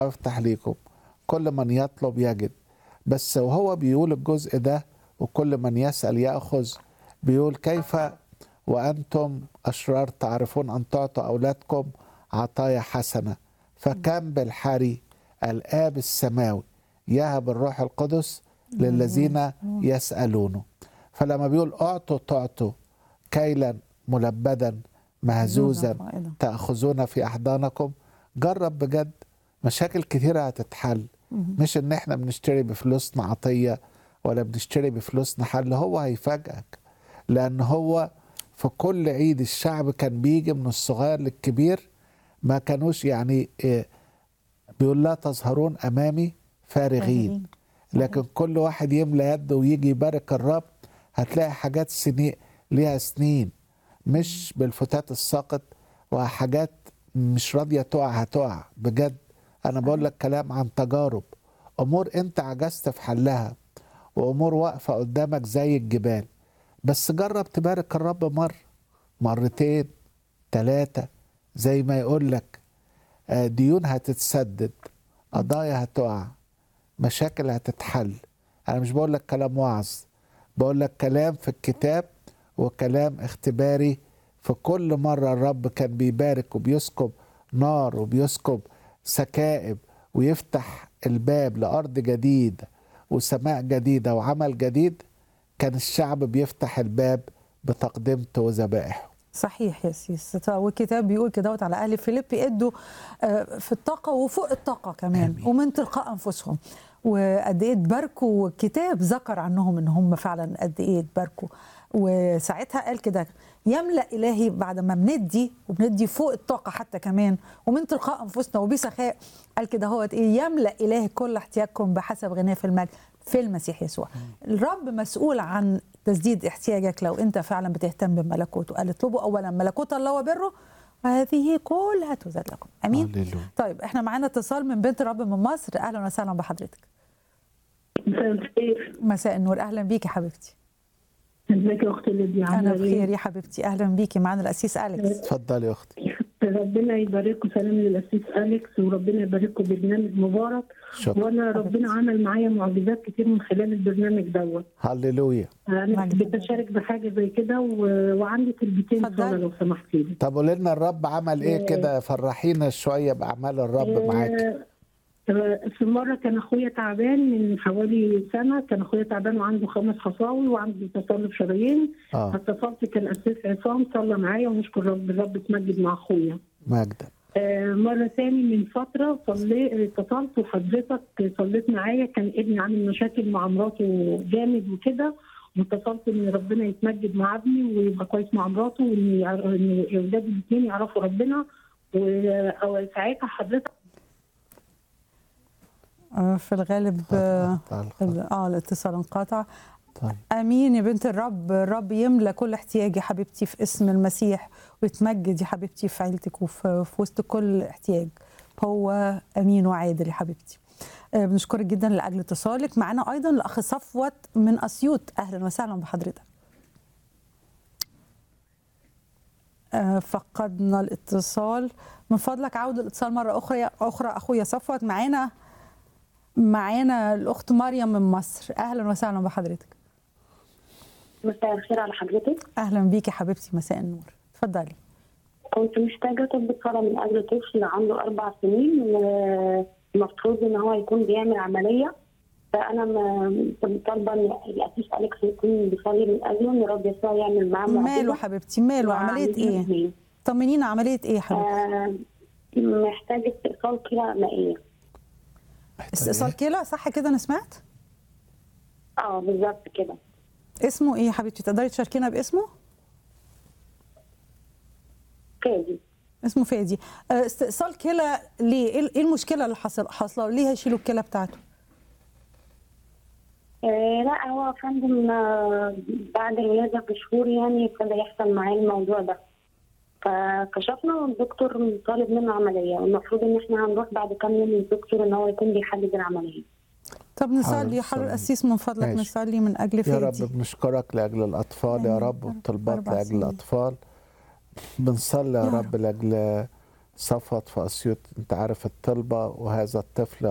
افتح ليكم كل من يطلب يجد بس وهو بيقول الجزء ده وكل من يسأل يأخذ بيقول كيف وأنتم أشرار تعرفون أن تعطوا أولادكم عطايا حسنة فكم بالحري الآب السماوي يهب الروح القدس للذين يسألونه فلما بيقول أعطوا تعطوا كيلا ملبدا مهزوزا فائدة. تأخذون في أحضانكم جرب بجد مشاكل كتيرة هتتحل مش ان احنا بنشتري بفلوسنا عطية ولا بنشتري بفلوسنا حل هو هيفاجئك لان هو في كل عيد الشعب كان بيجي من الصغير للكبير ما كانوش يعني إيه، بيقول لا تظهرون امامي فارغين فارغين. لكن كل واحد يملى يده ويجي يبارك الرب هتلاقي حاجات سنين ليها سنين مش بالفتات الساقط وحاجات مش راضية تقع هتقع بجد أنا بقول لك كلام عن تجارب أمور أنت عجزت في حلها وأمور واقفة قدامك زي الجبال بس جرب تبارك الرب مرة مرتين ثلاثة زي ما يقول لك آه، ديون هتتسدد قضايا هتقع مشاكل هتتحل انا مش بقول لك كلام وعظ بقول لك كلام في الكتاب وكلام اختباري في كل مرة الرب كان بيبارك وبيسكب نار وبيسكب سكائب ويفتح الباب لأرض جديدة وسماء جديدة وعمل جديد كان الشعب بيفتح الباب بتقدمته وذبائحه صحيح يا سيس ط- والكتاب بيقول كده على اهل فيليبي ادوا آه، في الطاقه وفوق الطاقه كمان آمين. ومن تلقاء انفسهم وقد ايه اتباركوا والكتاب ذكر عنهم ان هم فعلا قد ايه اتباركوا وساعتها قال كده يملا الهي بعد ما بندي وبندي فوق الطاقه حتى كمان ومن تلقاء انفسنا وبسخاء قال كده هو ايه يملا الهي كل احتياجكم بحسب غناه في المجد في المسيح يسوع الرب مسؤول عن تسديد احتياجك لو انت فعلا بتهتم بملكوته قال اطلبوا اولا ملكوت الله وبره وهذه كلها تزاد لكم امين هللويا. طيب احنا معانا اتصال من بنت الرب من مصر اهلا وسهلا بحضرتك مساء الخير مساء النور اهلا بيكي حبيبتي ازيك يا اختي ليديا انا عامله بخير ايه؟ يا حبيبتي اهلا بيكي معانا الاسيس اليكس اتفضلي يا اختي ربنا يبارككم سلام للاسيس اليكس وربنا يبارككم برنامج مبارك شكرا وانا ربنا عمل معايا معجزات كتير من خلال البرنامج دوت هللويا انا مجد. بتشارك بحاجه زي كده و... وعندي كلمتين اتفضلي. صلاه لو سمحتي لي طب قولي لنا الرب عمل ايه كده فرحينا شويه باعمال الرب معاك آه، في مرة كان أخويا تعبان من حوالي سنة كان أخويا تعبان وعنده خمس حصاوي وعنده تصلب شرايين اه اتصلت كان أسيس عصام صلى معايا ونشكر رب الرب اتمجد مع أخويا مجدا آه، مرة تاني من فترة صلي اتصلت وحضرتك صليت معايا كان ابني عامل مشاكل مع مراته جامد وكده واتصلت ان ربنا يتمجد مع ابني ويبقى كويس مع مراته وان يع- إن اولادي الاثنين يعرفوا ربنا وساعتها حضرتك آه، في الغالب آه قطع الخط. اه الاتصال انقطع طيب امين يا بنت الرب الرب يملى كل احتياج يا حبيبتي في اسم المسيح ويتمجد يا حبيبتي في عيلتك وفي في وسط كل احتياج هو امين وعادل يا حبيبتي آه، بنشكرك جدا لاجل اتصالك معانا ايضا الاخ صفوت من اسيوط اهلا وسهلا بحضرتك آه، فقدنا الاتصال من فضلك عود الاتصال مره اخرى اخرى اخويا صفوت معانا معانا الاخت مريم من مصر اهلا وسهلا بحضرتك مساء الخير على حضرتك اهلا بيكي حبيبتي مساء النور اتفضلي كنت محتاجة طب صلاة من أجل طفل عنده أربع سنين والمفروض إن هو يكون بيعمل عملية فأنا ما- كنت طالبة إن الأسيس أليكس يكون بيصلي من أجله إن رب يسوع يعمل معاه ماله معجزة حبيبتي ماله عمليه وعاملين ايه اتنين. طمنينا عمليه ايه يا حبيبتي آه، محتاج استئصال كلى مائية استئصال كلى صح كده انا سمعت اه بالظبط كده اسمه ايه يا حبيبتي تقدري تشاركينا باسمه كادي اسمه فادي آه، استئصال كلى ليه ايه إيه المشكله اللي حصل حاصله ليه هيشيلوا الكلى بتاعته آه لا هو يا فندم آه، بعد الولادة بشهور يعني ابتدى يحصل معاه الموضوع ده فكشفنا والدكتور طالب منه عملية والمفروض ان احنا هنروح بعد كام يوم للدكتور ان هو يكون بيحدد العملية طب نصلي حاضر، يا حضرة صلي. القسيس من فضلك ماشي. نصلي من اجل يا رب فادي بنشكرك لاجل الاطفال يا آمين. رب يا رب. وطلبات أربع لاجل سنين. الاطفال بنصلي يا يا رب لاجل صفوت في اسيوط انت عارف الطلبه وهذا الطفل